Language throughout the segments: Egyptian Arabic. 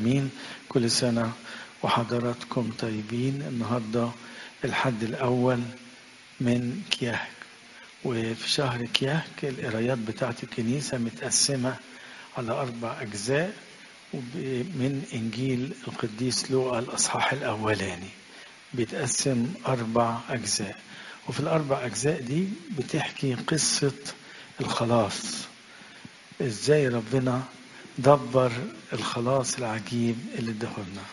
مين كل سنة وحضراتكم طيبين النهاردة الحد الأول من كياك وفي شهر كياك القرايات بتاعت الكنيسة متقسمة على أربع أجزاء من إنجيل القديس لوقا الأصحاح الأولاني بيتقسم أربع أجزاء وفي الأربع أجزاء دي بتحكي قصة الخلاص إزاي ربنا دبر الخلاص العجيب اللي ادهولنا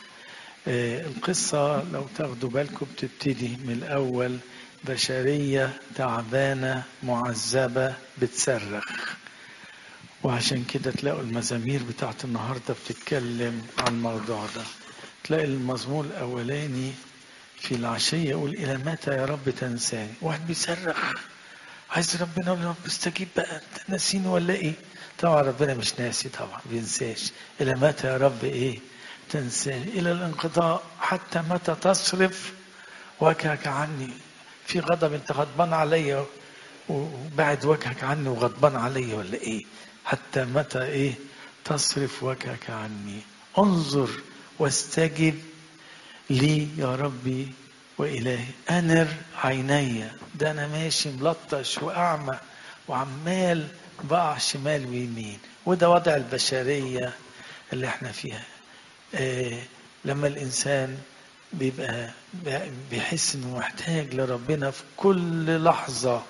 القصة لو تاخدوا بالكم بتبتدي من الأول بشرية تعبانة معذبة بتصرخ وعشان كده تلاقوا المزامير بتاعت النهاردة بتتكلم عن الموضوع ده تلاقي المزمور الأولاني في العشية يقول إلى متى يا رب تنساني واحد بيصرخ عايز ربنا يقول رب استجيب بقى انت ناسيني ولا ايه طبعا ربنا مش ناسي طبعا بينساش الى متى يا رب ايه تنساني الى الانقضاء حتى متى تصرف وجهك عني في غضب انت غضبان عليا وبعد وجهك عني وغضبان عليا ولا ايه حتى متى ايه تصرف وجهك عني انظر واستجب لي يا ربي وإلهي أنر عيني ده أنا ماشي ملطش وأعمى وعمال بقع شمال ويمين وده وضع البشرية اللي احنا فيها آه لما الإنسان بيبقى بيحس إنه محتاج لربنا في كل لحظة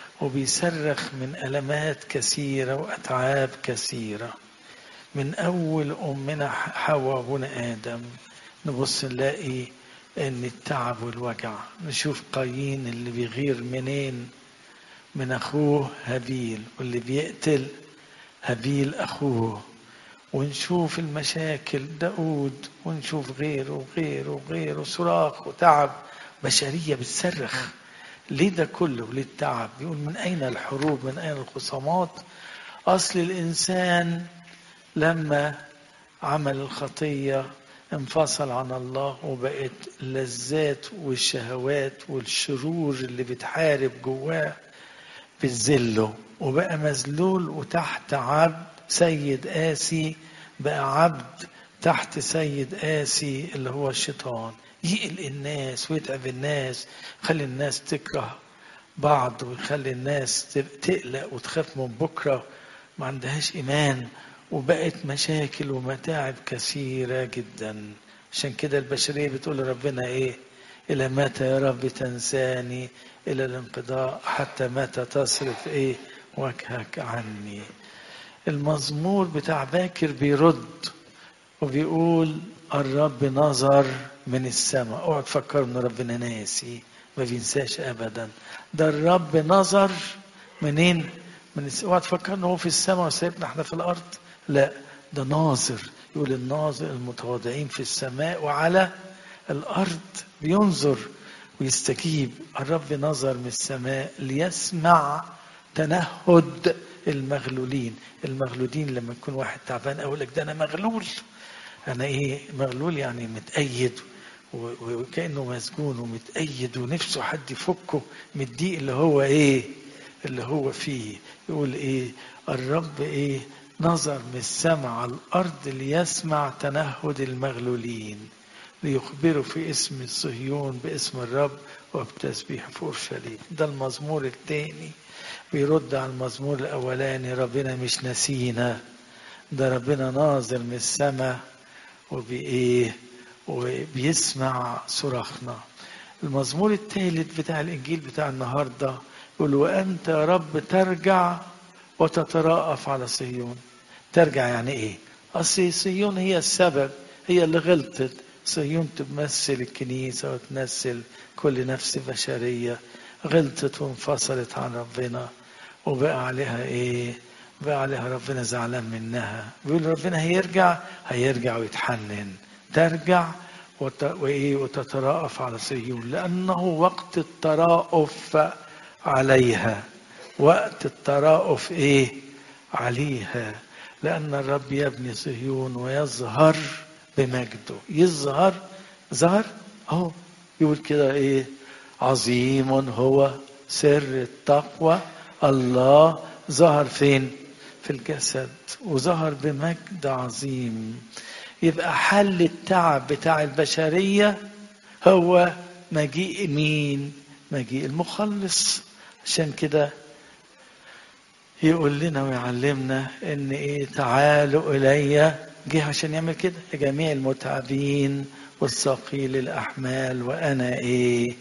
وبيصرخ من ألمات كثيرة وأتعاب كثيرة من أول أمنا حواء وابونا آدم نبص نلاقي ان التعب والوجع نشوف قايين اللي بيغير منين من اخوه هابيل واللي بيقتل هابيل اخوه ونشوف المشاكل داود ونشوف غيره وغيره وغيره صراخ وتعب بشرية بتصرخ ليه ده كله ليه التعب بيقول من أين الحروب من أين الخصامات أصل الإنسان لما عمل الخطية انفصل عن الله وبقت اللذات والشهوات والشرور اللي بتحارب جواه بتذله وبقى مذلول وتحت عبد سيد قاسي بقى عبد تحت سيد قاسي اللي هو الشيطان يقل الناس ويتعب الناس يخلي الناس تكره بعض ويخلي الناس تقلق وتخاف من بكره ما عندهاش ايمان وبقت مشاكل ومتاعب كثيرة جدا عشان كده البشرية بتقول لربنا ايه إلى متى يا رب تنساني إلى الانقضاء حتى متى تصرف ايه وجهك عني المزمور بتاع باكر بيرد وبيقول الرب نظر من السماء اوعى تفكروا ان ربنا ناسي ما بينساش ابدا ده الرب نظر منين من الس... اوعى تفكر ان هو في السماء وسايبنا احنا في الارض لا ده ناظر يقول الناظر المتواضعين في السماء وعلى الارض بينظر ويستجيب الرب نظر من السماء ليسمع تنهد المغلولين المغلولين لما يكون واحد تعبان اقول لك ده انا مغلول انا ايه مغلول يعني متأيد وكانه مسجون ومتأيد ونفسه حد يفكه من الضيق اللي هو ايه اللي هو فيه يقول ايه الرب ايه نظر من السماء على الارض ليسمع تنهد المغلولين ليخبروا في اسم صهيون باسم الرب وبتسبيح في اورشليم ده المزمور الثاني بيرد على المزمور الاولاني ربنا مش نسينا ده ربنا ناظر من السماء وبايه وبيسمع صراخنا المزمور الثالث بتاع الانجيل بتاع النهارده يقول وانت يا رب ترجع وتتراءف على صهيون ترجع يعني ايه اصل صهيون هي السبب هي اللي غلطت صهيون تمثل الكنيسه وتمثل كل نفس بشريه غلطت وانفصلت عن ربنا وبقى عليها ايه بقى عليها ربنا زعلان منها بيقول ربنا هيرجع هيرجع ويتحنن ترجع وت... وايه وتتراءف على صهيون لانه وقت التراءف عليها وقت التراءف ايه عليها لأن الرب يبني صهيون ويظهر بمجده يظهر ظهر اهو يقول كده ايه عظيم هو سر التقوى الله ظهر فين في الجسد وظهر بمجد عظيم يبقى حل التعب بتاع البشرية هو مجيء مين مجيء المخلص عشان كده يقول لنا ويعلمنا ان ايه تعالوا الي جه عشان يعمل كده لجميع المتعبين والثقيل الاحمال وانا ايه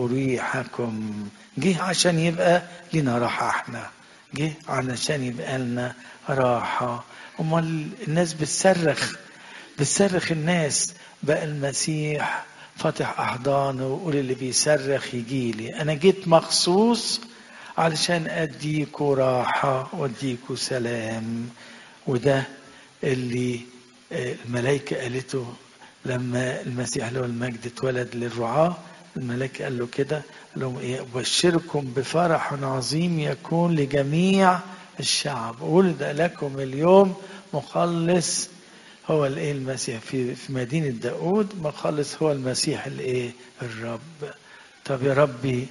اريحكم جه عشان يبقى لنا راحه احنا جه علشان يبقى لنا راحه امال الناس بتصرخ بتصرخ الناس بقى المسيح فتح احضانه ويقول اللي بيصرخ يجي لي انا جيت مخصوص علشان اديكوا راحه واديكوا سلام وده اللي الملائكه قالته لما المسيح له المجد اتولد للرعاه الملائكه قال له كده قال لهم ايه ابشركم بفرح عظيم يكون لجميع الشعب ولد لكم اليوم مخلص هو الايه المسيح في في مدينه داود مخلص هو المسيح الايه الرب طب يا ربي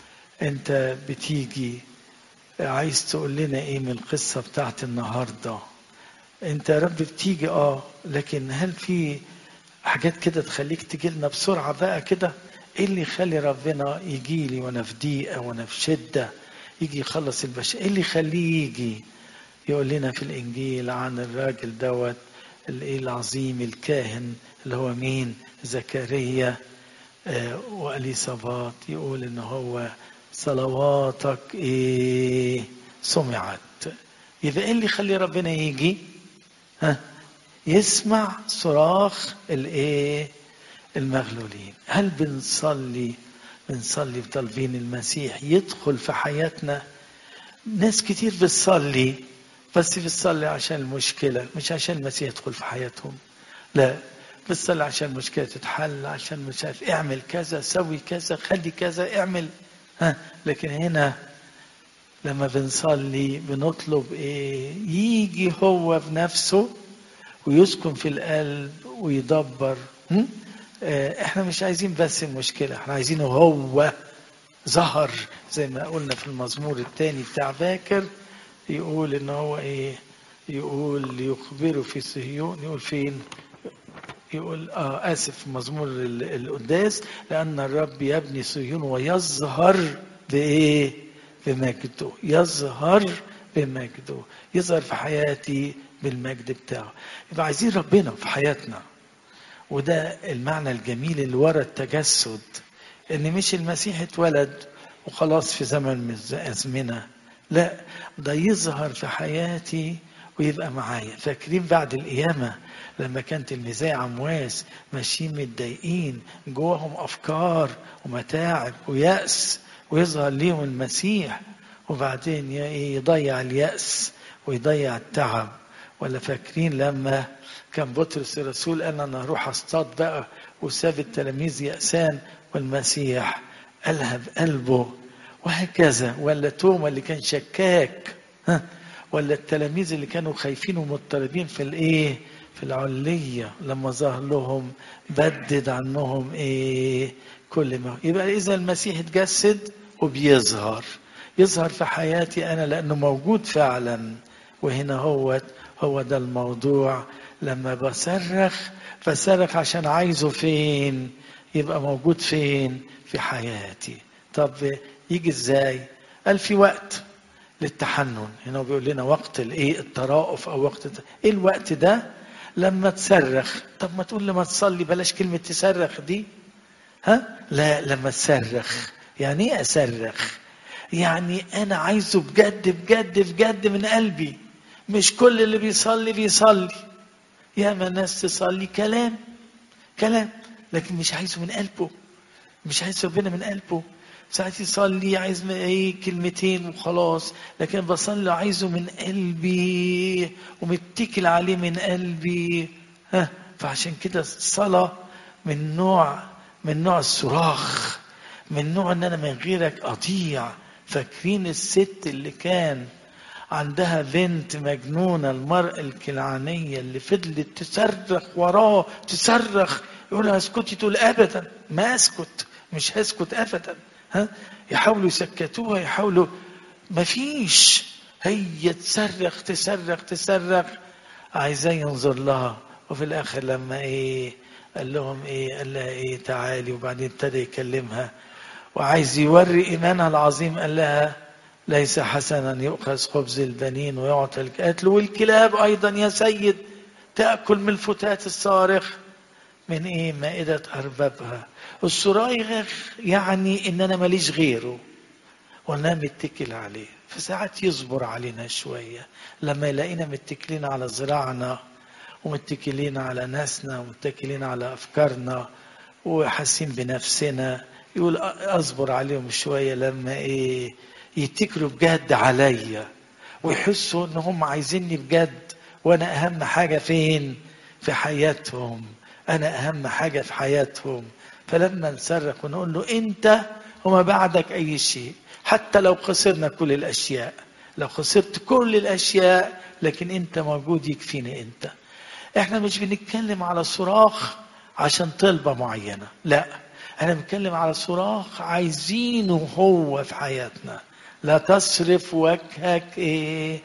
انت بتيجي عايز تقول لنا ايه من القصه بتاعت النهارده انت يا رب بتيجي اه لكن هل في حاجات كده تخليك تجي لنا بسرعه بقى كده ايه اللي يخلي ربنا يجي لي وانا في ضيقه وانا في شده يجي يخلص البشر ايه اللي يخليه يجي يقول لنا في الانجيل عن الراجل دوت الايه العظيم الكاهن اللي هو مين زكريا آه واليصابات يقول ان هو صلواتك ايه سمعت يبقى ايه اللي يخلي ربنا يجي ها يسمع صراخ الايه المغلولين هل بنصلي بنصلي بطالبين المسيح يدخل في حياتنا ناس كتير بتصلي بس بتصلي عشان المشكلة مش عشان المسيح يدخل في حياتهم لا بتصلي عشان المشكلة تتحل عشان مش عارف اعمل كذا سوي كذا خلي كذا اعمل ها لكن هنا لما بنصلي بنطلب ايه يجي هو بنفسه ويسكن في القلب ويدبر اه احنا مش عايزين بس المشكلة احنا عايزينه هو ظهر زي ما قلنا في المزمور الثاني بتاع باكر يقول ان هو ايه يقول يخبروا في صهيون يقول فين يقول اه اسف مزمور القداس لان الرب يبني صهيون ويظهر بايه بمجده يظهر بمجده يظهر في حياتي بالمجد بتاعه يبقى عايزين ربنا في حياتنا وده المعنى الجميل اللي ورا التجسد ان مش المسيح اتولد وخلاص في زمن من الازمنه لا ده يظهر في حياتي ويبقى معايا فاكرين بعد القيامة لما كانت المزايا عمواس ماشيين متضايقين جواهم أفكار ومتاعب ويأس ويظهر ليهم المسيح وبعدين يضيع اليأس ويضيع التعب ولا فاكرين لما كان بطرس الرسول قال انا هروح اصطاد بقى وساب التلاميذ يأسان والمسيح قالها بقلبه وهكذا ولا توما اللي كان شكاك ها ولا التلاميذ اللي كانوا خايفين ومضطربين في الايه في العلية لما ظهر لهم بدد عنهم ايه كل ما يبقى اذا المسيح اتجسد وبيظهر يظهر في حياتي انا لانه موجود فعلا وهنا هو هو ده الموضوع لما بصرخ بصرخ عشان عايزه فين يبقى موجود فين في حياتي طب يجي ازاي قال في وقت للتحنن هنا بيقول لنا وقت الايه الترائف او وقت ايه الوقت ده لما تصرخ طب ما تقول لما تصلي بلاش كلمة تصرخ دي ها لا لما تصرخ يعني ايه اصرخ يعني انا عايزه بجد بجد بجد من قلبي مش كل اللي بيصلي بيصلي ياما ناس تصلي كلام كلام لكن مش عايزه من قلبه مش عايز ربنا من قلبه ساعات يصلي عايز ايه كلمتين وخلاص لكن بصلي عايزه من قلبي ومتكل عليه من قلبي ها فعشان كده الصلاة من نوع من نوع الصراخ من نوع ان انا من غيرك اضيع فاكرين الست اللي كان عندها بنت مجنونة المرأة الكلعانية اللي فضلت تصرخ وراه تصرخ يقول لها اسكتي تقول ابدا ما اسكت مش هسكت ابدا ها يحاولوا يسكتوها يحاولوا ما فيش هي تصرخ تصرخ تصرخ عايزاه ينظر لها وفي الاخر لما ايه قال لهم ايه قال لها ايه تعالي وبعدين ابتدى يكلمها وعايز يوري ايمانها العظيم قال لها ليس حسنا يؤخذ خبز البنين ويعطى القتل والكلاب ايضا يا سيد تاكل من الفتات الصارخ من ايه مائده اربابها الصرايغ يعني ان انا ماليش غيره وانا متكل عليه فساعات يصبر علينا شويه لما يلاقينا متكلين على زراعنا ومتكلين على ناسنا ومتكلين على افكارنا وحاسين بنفسنا يقول اصبر عليهم شويه لما ايه يتكلوا بجد عليا ويحسوا ان هم عايزيني بجد وانا اهم حاجه فين في حياتهم انا اهم حاجه في حياتهم فلما نصرخ ونقول له انت وما بعدك اي شيء حتى لو خسرنا كل الاشياء لو خسرت كل الاشياء لكن انت موجود يكفيني انت احنا مش بنتكلم على صراخ عشان طلبه معينه لا احنا بنتكلم على صراخ عايزينه هو في حياتنا لا تصرف وجهك ايه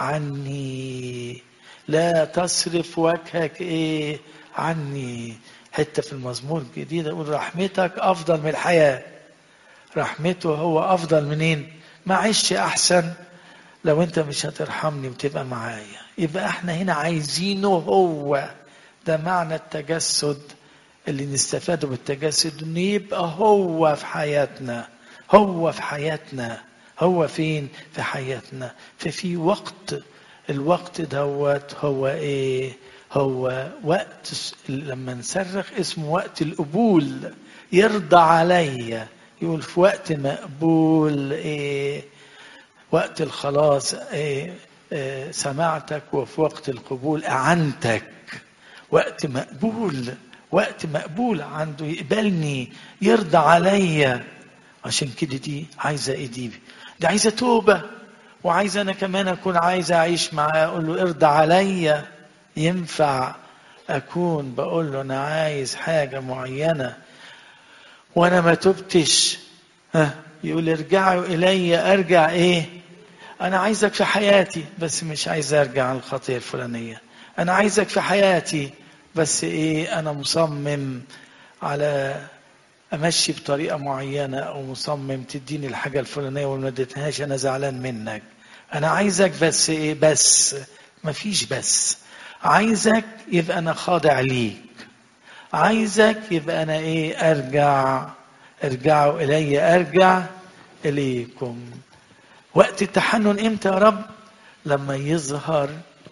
عني لا تصرف وجهك ايه عني حته في المزمور الجديد يقول رحمتك افضل من الحياه رحمته هو افضل منين معيش احسن لو انت مش هترحمني وتبقى معايا يبقى احنا هنا عايزينه هو ده معنى التجسد اللي نستفاده بالتجسد انه يبقى هو في حياتنا هو في حياتنا هو فين في حياتنا ففي وقت الوقت دوت هو ايه هو وقت لما نصرخ اسمه وقت القبول يرضى عليا يقول في وقت مقبول ايه وقت الخلاص إيه إيه سمعتك وفي وقت القبول أعنتك وقت مقبول وقت مقبول عنده يقبلني يرضى عليا عشان كده دي عايزة ايه دي دي عايزة توبة وعايزة انا كمان اكون عايزة اعيش معاه اقول له ارضى عليا ينفع اكون بقول له انا عايز حاجة معينة وانا ما تبتش ها يقول ارجعوا الي ارجع ايه انا عايزك في حياتي بس مش عايز ارجع عن الخطيه الفلانيه انا عايزك في حياتي بس ايه انا مصمم على امشي بطريقه معينه او مصمم تديني الحاجه الفلانيه وما اديتهاش انا زعلان منك انا عايزك بس ايه بس مفيش بس عايزك يبقى انا خاضع ليك عايزك يبقى انا ايه ارجع ارجعوا الي ارجع اليكم وقت التحنن امتى يا رب لما يظهر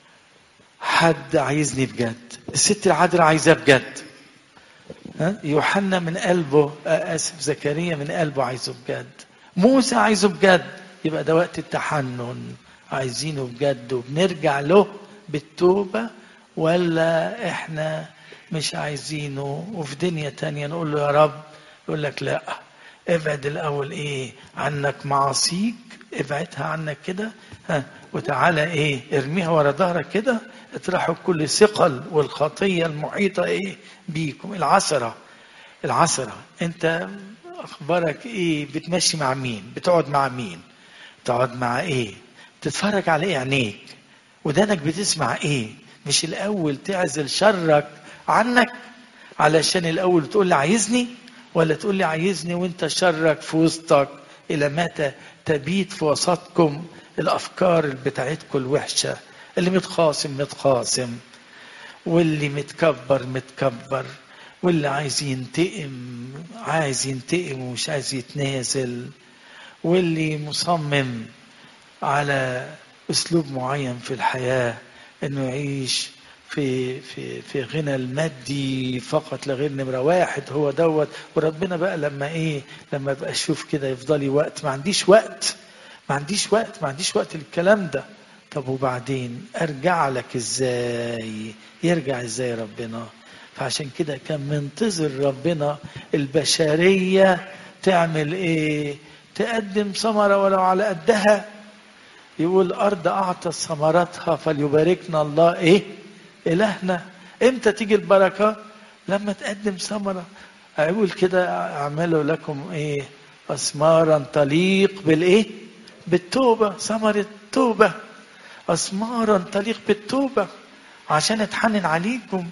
حد عايزني بجد الست العذراء عايزاه بجد ها يوحنا من قلبه اسف زكريا من قلبه عايزه بجد موسى عايزه بجد يبقى ده وقت التحنن عايزينه بجد وبنرجع له بالتوبة ولا احنا مش عايزينه وفي دنيا تانية نقول له يا رب يقول لك لا ابعد الاول ايه عنك معاصيك ابعدها عنك كده ها وتعالى ايه ارميها ورا ظهرك كده اطرحوا كل ثقل والخطيه المحيطه ايه بيكم العثره العثره انت اخبارك ايه بتمشي مع مين بتقعد مع مين تقعد مع ايه تتفرج على ايه عينيك ودانك بتسمع ايه مش الاول تعزل شرك عنك علشان الاول تقول لي عايزني ولا تقول لي عايزني وانت شرك في وسطك الى متى تبيت في وسطكم الافكار بتاعتكم الوحشه اللي متخاصم متخاصم واللي متكبر متكبر واللي عايز ينتقم عايز ينتقم ومش عايز يتنازل واللي مصمم على اسلوب معين في الحياه انه يعيش في في في غنى المادي فقط لغير نمره واحد هو دوت وربنا بقى لما ايه لما ابقى اشوف كده يفضلي وقت ما عنديش وقت ما عنديش وقت ما عنديش وقت للكلام ده طب وبعدين ارجع لك ازاي يرجع ازاي ربنا فعشان كده كان منتظر ربنا البشريه تعمل ايه تقدم ثمره ولو على قدها يقول الارض اعطت ثمرتها فليباركنا الله ايه إلهنا إمتى تيجي البركة لما تقدم ثمرة أقول كده أعملوا لكم إيه أثمارا تليق بالإيه بالتوبة ثمرة توبة أثمارا تليق بالتوبة عشان أتحنن عليكم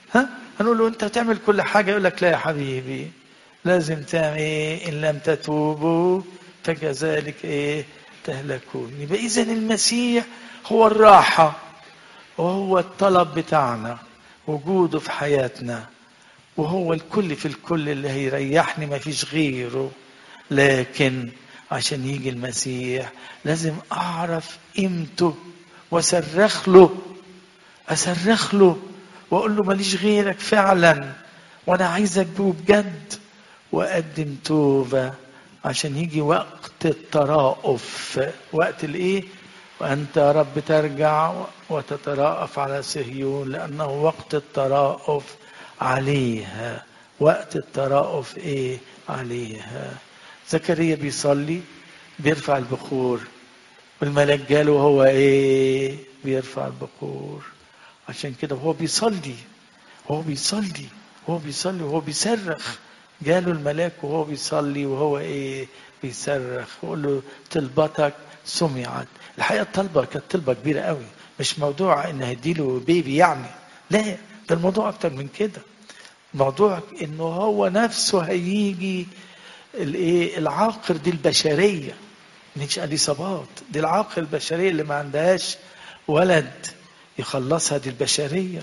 ها هنقول له انت بتعمل كل حاجه يقول لك لا يا حبيبي لازم تعمل ايه ان لم تتوبوا فكذلك ايه تهلكون يبقى اذا المسيح هو الراحه وهو الطلب بتاعنا وجوده في حياتنا وهو الكل في الكل اللي هيريحني ما فيش غيره لكن عشان يجي المسيح لازم اعرف قيمته واصرخ له اصرخ له واقول له ماليش غيرك فعلا وانا عايزك بجد واقدم توبه عشان يجي وقت التراءف وقت الايه وانت يا رب ترجع وتتراءف على صهيون لانه وقت التراءف عليها وقت التراءف ايه عليها زكريا بيصلي بيرفع البخور والملاك جاله وهو ايه بيرفع البخور عشان كده وهو بيصلي وهو بيصلي وهو بيصلي وهو بيصرخ جاله الملاك وهو بيصلي وهو ايه بيصرخ ويقول له طلبتك سمعت الحقيقه الطلبه كانت طلبه كبيره قوي مش موضوع ان هديله بيبي يعني لا ده الموضوع اكتر من كده موضوع انه هو نفسه هيجي الايه العاقر دي البشريه مش اليصابات دي العاقر البشريه اللي ما عندهاش ولد يخلصها دي البشريه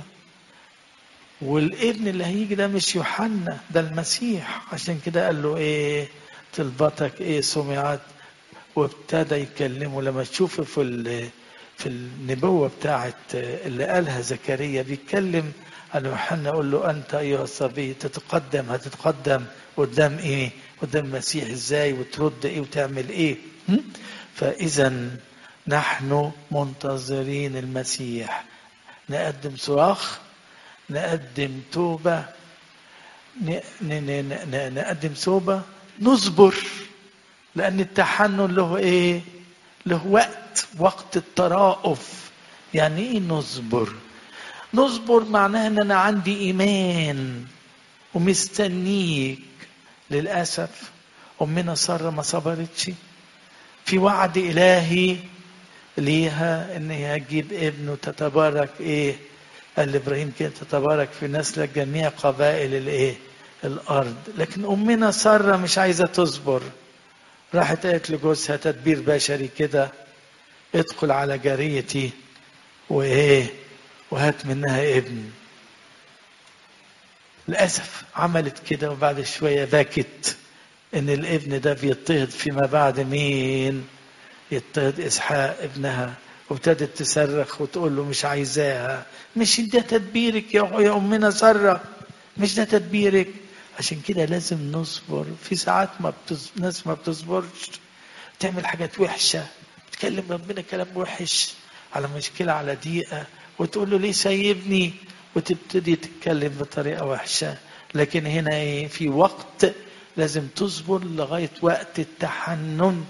والابن اللي هيجي ده مش يوحنا ده المسيح عشان كده قال له ايه طلبتك ايه سمعت وابتدى يكلمه لما تشوف في ال- في النبوة بتاعت اللي قالها زكريا بيتكلم عن يوحنا يقول له أنت أيها الصبي تتقدم هتتقدم قدام إيه؟ قدام المسيح إزاي وترد إيه وتعمل إيه؟ هم؟ فإذا نحن منتظرين المسيح نقدم صراخ نقدم توبة ن- ن- ن- ن- نقدم توبة نصبر لأن التحنن له إيه؟ له وقت وقت التراءف يعني إيه نصبر؟ نصبر معناها إن أنا عندي إيمان ومستنيك للأسف أمنا سارة ما صبرتش في وعد إلهي ليها إن هي هتجيب ابن وتتبارك إيه؟ قال لإبراهيم كده تتبارك في نسلك جميع قبائل الإيه؟ الأرض لكن أمنا سارة مش عايزة تصبر راحت قالت لجوزها تدبير بشري كده ادخل على جاريتي وايه وهات منها ابن للاسف عملت كده وبعد شويه بكت ان الابن ده بيضطهد فيما بعد مين يضطهد اسحاق ابنها وابتدت تصرخ وتقول له مش عايزاها مش ده تدبيرك يا يا امنا ساره مش ده تدبيرك عشان كده لازم نصبر في ساعات ما بتز... ناس ما بتصبرش تعمل حاجات وحشة تكلم ربنا كلام وحش على مشكلة على ضيقة وتقول له ليه سايبني وتبتدي تتكلم بطريقة وحشة لكن هنا ايه في وقت لازم تصبر لغاية وقت التحنن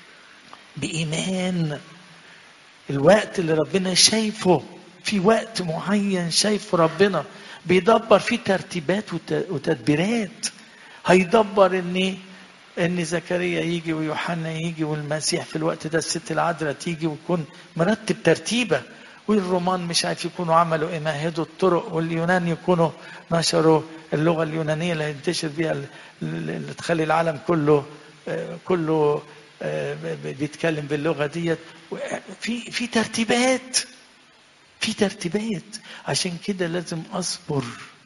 بإيمان الوقت اللي ربنا شايفه في وقت معين شايفه ربنا بيدبر فيه ترتيبات وت- وتدبيرات هيدبر ان ان زكريا يجي ويوحنا يجي والمسيح في الوقت ده الست العذراء تيجي ويكون مرتب ترتيبه والرومان مش عارف يكونوا عملوا ايه مهدوا الطرق واليونان يكونوا نشروا اللغه اليونانيه اللي هينتشر بيها ال- اللي تخلي العالم كله آه، كله آه، ب- بيتكلم باللغه ديت في في ترتيبات في ترتيبات عشان كده لازم اصبر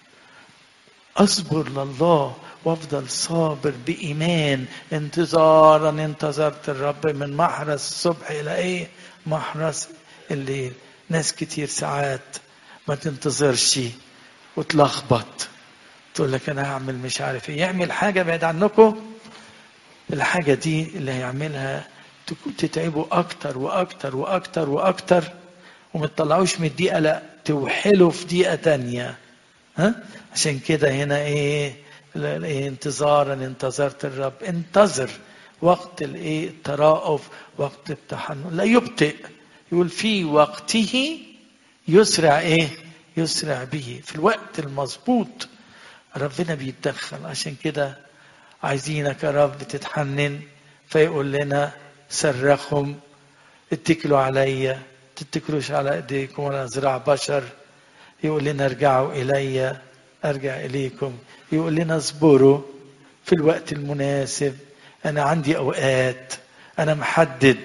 اصبر لله وافضل صابر بايمان انتظارا انتظرت الرب من محرس الصبح الى ايه محرس الليل ناس كتير ساعات ما تنتظرش وتلخبط تقول لك انا هعمل مش عارف ايه يعمل حاجه بعيد عنكم الحاجه دي اللي هيعملها تك- تتعبوا اكتر واكتر واكتر واكتر وما تطلعوش من الدقيقه لا توحلوا في دقيقه تانية ها عشان كده هنا ايه لا- لا- إيه؟ انتظارا انتظرت الرب انتظر وقت الايه التراءف وقت التحنن لا يبطئ يقول في وقته يسرع ايه يسرع به في الوقت المظبوط ربنا بيتدخل عشان كده عايزينك يا رب تتحنن فيقول لنا صرخهم اتكلوا عليا تتكلوش على ايديكم ولا ذراع بشر يقول لنا ارجعوا إلي أرجع إليكم يقول لنا اصبروا في الوقت المناسب أنا عندي أوقات أنا محدد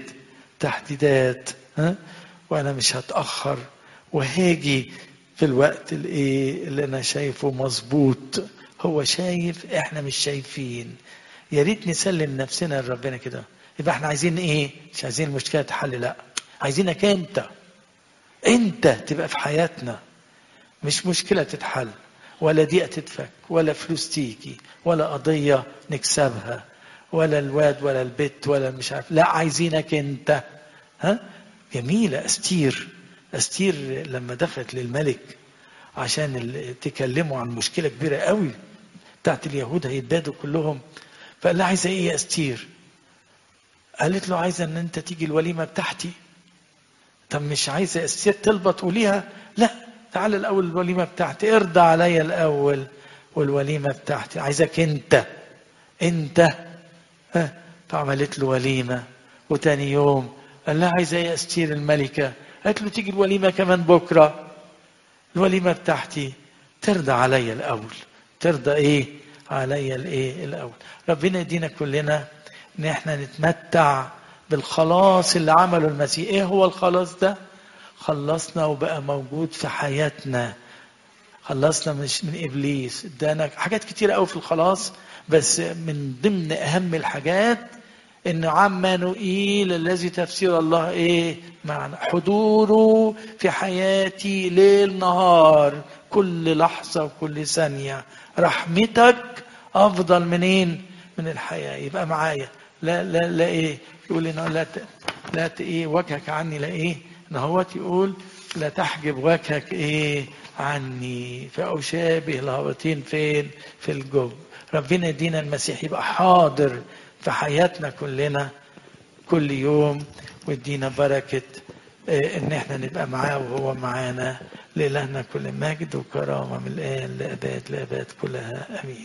تحديدات ها؟ وأنا مش هتأخر وهاجي في الوقت الايه اللي انا شايفه مظبوط هو شايف احنا مش شايفين يا ريت نسلم نفسنا لربنا كده يبقى احنا عايزين ايه مش عايزين المشكله تحل لا عايزينك انت انت تبقى في حياتنا مش مشكله تتحل ولا ضيقه تتفك ولا فلوس تيجي ولا قضيه نكسبها ولا الواد ولا البت ولا مش عارف لا عايزينك انت ها جميله استير استير لما دخلت للملك عشان ال- تكلموا عن مشكله كبيره قوي بتاعت اليهود هيتبادوا كلهم فقال لها عايزه ايه يا استير قالت له عايزه ان انت تيجي الوليمه بتاعتي طب مش عايزه استير طلبه تقوليها لا تعال الاول الوليمه بتاعتي ارضى عليا الاول والوليمه بتاعتي عايزك انت انت ها فعملت له وليمه وتاني يوم قال لها عايزه ايه يا استير الملكه قالت له تيجي الوليمه كمان بكره الوليمه بتاعتي ترضى عليا الاول ترضى ايه عليا الايه الاول ربنا يدينا كلنا ان احنا نتمتع بالخلاص اللي عمله المسيح ايه هو الخلاص ده خلصنا وبقى موجود في حياتنا خلصنا مش من ابليس ادانا حاجات كتيره قوي في الخلاص بس من ضمن اهم الحاجات ان عمانوئيل الذي تفسير الله ايه معنا حضوره في حياتي ليل نهار كل لحظه وكل ثانيه رحمتك افضل منين من الحياه يبقى معايا لا لا لا ايه يقول لنا لا ت... لا ت... ايه وجهك عني لا ايه نهوت يقول لا تحجب وجهك ايه عني فأشابه الهابطين فين في الجب ربنا يدينا المسيح يبقى حاضر في حياتنا كلنا كل يوم ويدينا بركة آه، ان احنا نبقى معاه وهو معانا لإلهنا كل مجد وكرامة من الآن لأباد لأباد كلها أمين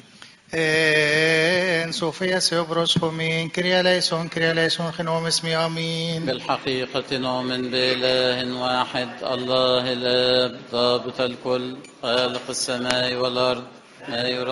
En Sofia Seobros Homin, Kyria eleison, Kyria eleison, Genom اسمي آمين. بالحقيقة نؤمن بإله واحد الله الآب ضابط الكل خالق السماء والأرض ما يرى